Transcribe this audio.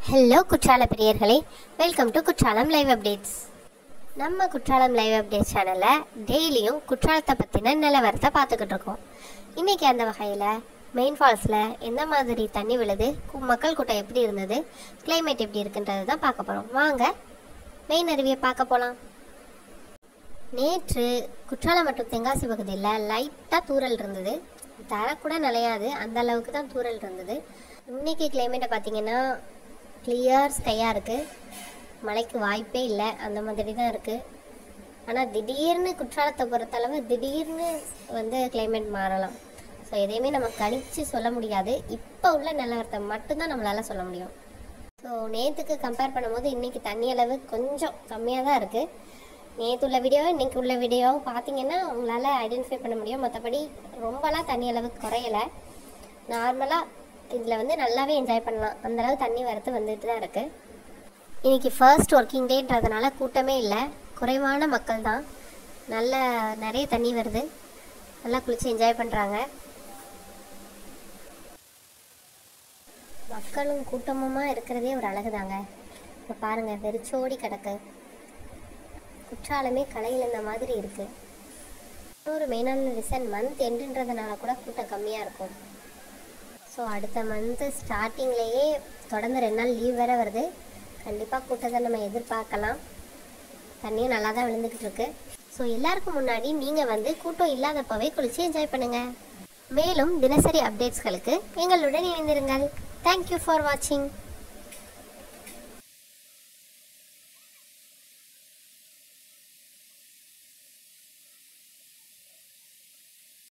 hello குற்றால பிரியர்களே welcome to Courtallam live updates நம்ம குற்றாலம் லைவ் அப்டேட்ஸ் சேனலில் டெய்லியும் குற்றாலத்தை பற்றின நிலவரத்தை பார்த்துக்கிட்டு இருக்கோம் இன்றைக்கி அந்த வகையில் மெயின் ஃபால்ஸில் எந்த மாதிரி தண்ணி விழுது கு- மக்கள் கூட்டம் எப்படி இருந்தது climate எப்படி இருக்குன்றது தான் பார்க்க போகிறோம் வாங்க மெயின் அருவியை பார்க்க போகலாம் நேற்று குற்றாலம் மற்றும் தென்காசி பகுதியில் லைட்டாக தூறல் இருந்தது தர கூட நனையாது அந்த அளவுக்கு தான் தூறல் இருந்தது இன்னைக்கு கிளைமேட்டை பார்த்தீங்கன்னா கிளியர் ஸ்கையாக இருக்குது மழைக்கு வாய்ப்பே இல்லை அந்த மாதிரி தான் இருக்குது ஆனால் திடீர்னு குற்றாலத்தை பொறுத்தளவு திடீர்னு வந்து கிளைமேட் மாறலாம் ஸோ எதையுமே நம்ம கணிச்சு சொல்ல முடியாது இப்போ உள்ள நிலவரத்தை மட்டும்தான் நம்மளால் சொல்ல முடியும் ஸோ நேற்றுக்கு கம்பேர் பண்ணும்போது இன்றைக்கி தண்ணி அளவு கொஞ்சம் கம்மியாக தான் இருக்குது நேற்று உள்ள வீடியோ இன்னைக்கு உள்ள வீடியோ பார்த்தீங்கன்னா உங்களால் ஐடென்டிஃபை பண்ண முடியும் மற்றபடி ரொம்பலாம் தண்ணி அளவு குறையலை நார்மலாக இதில் வந்து நல்லாவே என்ஜாய் பண்ணலாம் அந்த அளவு தண்ணி வரத்து வந்துட்டு தான் இருக்குது இன்னைக்கு ஃபர்ஸ்ட் ஒர்க்கிங் டேன்றதுனால கூட்டமே இல்லை குறைவான மக்கள் தான் நல்ல நிறைய தண்ணி வருது நல்லா குளிச்சு என்ஜாய் பண்ணுறாங்க மக்களும் கூட்டமுமா இருக்கிறதே ஒரு அழகு தாங்க இப்போ பாருங்கள் வெறிச்சோடி கிடக்கு குற்றாலமே கலையில் இந்த மாதிரி இருக்குது இன்னொரு மெயினான ரீசன் மந்த் எண்டுன்றதுனால கூட கூட்டம் கம்மியாக இருக்கும் ஸோ அடுத்த மந்த்து ஸ்டார்டிங்லேயே தொடர்ந்து ரெண்டு நாள் லீவ் வேறு வருது கண்டிப்பாக கூட்டத்தை நம்ம எதிர்பார்க்கலாம் தண்ணியும் நல்லா தான் விழுந்துக்கிட்டு இருக்கு ஸோ எல்லாருக்கும் முன்னாடி நீங்கள் வந்து கூட்டம் இல்லாதப்பவே குளிச்சு என்ஜாய் பண்ணுங்கள் மேலும் தினசரி அப்டேட்ஸ்களுக்கு எங்களுடன் இணைந்திருங்கள் தேங்க்யூ ஃபார் வாட்சிங்